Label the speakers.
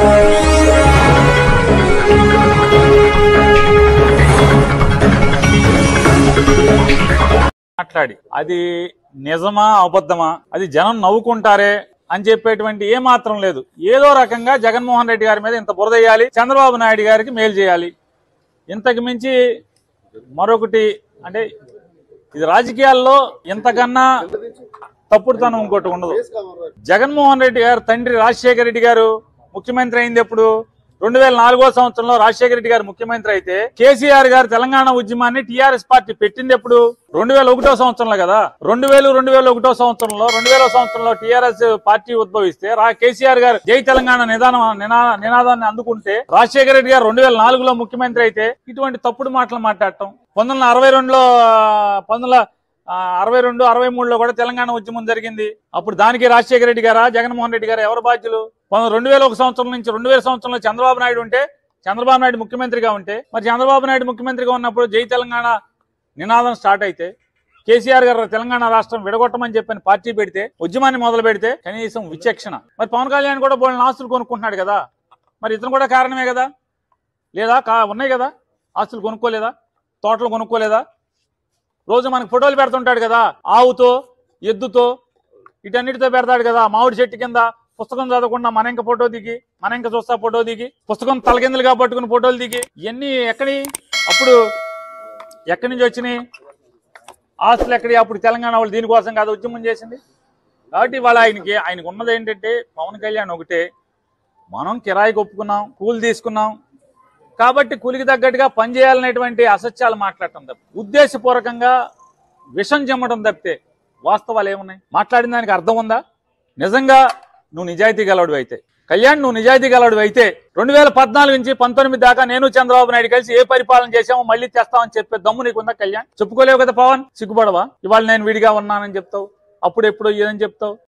Speaker 1: మాట్లాడి అది నిజమా అబద్ధమా అది జనం నవ్వుకుంటారే అని చెప్పేటువంటి ఏ మాత్రం లేదు ఏదో రకంగా జగన్మోహన్ రెడ్డి గారి మీద ఇంత బురదయ్యాలి చంద్రబాబు నాయుడు గారికి మేలు చేయాలి ఇంతకు మించి మరొకటి అంటే ఇది రాజకీయాల్లో ఇంతకన్నా తప్పుడుతనం ఇంకోటి ఉండదు జగన్మోహన్ రెడ్డి గారు తండ్రి రాజశేఖర రెడ్డి గారు ముఖ్యమంత్రి అయింది ఎప్పుడు రెండు వేల నాలుగో సంవత్సరంలో రాజశేఖర రెడ్డి గారు ముఖ్యమంత్రి అయితే కేసీఆర్ గారు తెలంగాణ ఉద్యమాన్ని టీఆర్ఎస్ పార్టీ పెట్టింది ఎప్పుడు రెండు వేల ఒకటో సంవత్సరంలో కదా రెండు వేలు రెండు వేల ఒకటో సంవత్సరంలో రెండు వేల సంవత్సరంలో టీఆర్ఎస్ పార్టీ ఉద్భవిస్తే రా కేసీఆర్ గారు జై తెలంగాణ నిదానం నినా- నినాదాన్ని అందుకుంటే రాజశేఖర రెడ్డి గారు రెండు వేల నాలుగులో ముఖ్యమంత్రి అయితే ఇటువంటి తప్పుడు మాటలు మాట్లాడటం పంతొమ్మిది వందల అరవై రెండులో పంతొమ్మిది వందల ఆ, అరవై రెండు అరవై మూడులో కూడా తెలంగాణ ఉద్యమం జరిగింది అప్పుడు దానికి రాజశేఖర రెడ్డి గారా జగన్మోహన్ రెడ్డి గారు ఎవరు బాధ్యులు పంతొమ్మిది- రెండు వేల ఒక సంవత్సరం నుంచి రెండు వేల సంవత్సరంలో చంద్రబాబు నాయుడు ఉంటే చంద్రబాబు నాయుడు ముఖ్యమంత్రిగా ఉంటే మరి చంద్రబాబు నాయుడు ముఖ్యమంత్రిగా ఉన్నప్పుడు జై తెలంగాణ నినాదం స్టార్ట్ అయితే కేసీఆర్ గారు తెలంగాణ రాష్ట్రం విడగొట్టమని చెప్పని పార్టీ పెడితే ఉద్యమాన్ని మొదలు పెడితే కనీసం విచక్షణ మరి పవన్ కళ్యాణ్ కూడా బోళ్ళ ఆస్తులు కొనుక్కుంటున్నాడు కదా మరి ఇతను కూడా కారణమే కదా లేదా కా ఉన్నాయి కదా ఆస్తులు కొనుక్కోలేదా తోటలు కొనుక్కోలేదా రోజు మనకు ఫోటోలు పెడుతుంటాడు కదా ఆవుతో ఎద్దుతో వీటన్నిటితో పెడతాడు కదా మామిడి చెట్టు కింద పుస్తకం చదవకుండా మన ఇంక ఫోటో దిగి మన ఇంక చూస్తా ఫోటో దిగి పుస్తకం తలకిందులుగా పట్టుకుని ఫోటోలు దిగి ఇవన్నీ ఎక్కడి అప్పుడు ఎక్కడి నుంచి వచ్చినాయి ఆస్తులు ఎక్కడి అప్పుడు తెలంగాణ వాళ్ళు దీనికోసం కాదు ఉద్యమం చేసింది కాబట్టి వాళ్ళ ఆయనకి ఆయనకు ఉన్నది ఏంటంటే పవన్ కళ్యాణ్ ఒకటే మనం కిరాయికి ఒప్పుకున్నాం కూలి తీసుకున్నాం కాబట్టి కూలికి తగ్గట్టుగా పనిచేయాలనేటువంటి అసత్యాలు మాట్లాడటం తప్ప ఉద్దేశపూర్వకంగా విషం చెమ్మటం తప్పితే వాస్తవాలు ఏమున్నాయి మాట్లాడిన దానికి అర్థం ఉందా నిజంగా నువ్వు నిజాయితీ గలవాడు అయితే కళ్యాణ్ నువ్వు నిజాయితీ గలవాడు అయితే రెండు వేల పద్నాలుగు నుంచి పంతొమ్మిది దాకా నేను చంద్రబాబు నాయుడు కలిసి ఏ పరిపాలన చేశామో మళ్ళీ తెస్తామని చెప్పే దమ్ము నీకుందా కళ్యాణ్ చెప్పుకోలేవు కదా పవన్ సిగ్గుపడవా ఇవాళ నేను విడిగా ఉన్నానని చెప్తావు అప్పుడు ఎప్పుడు ఏదని చెప్తావు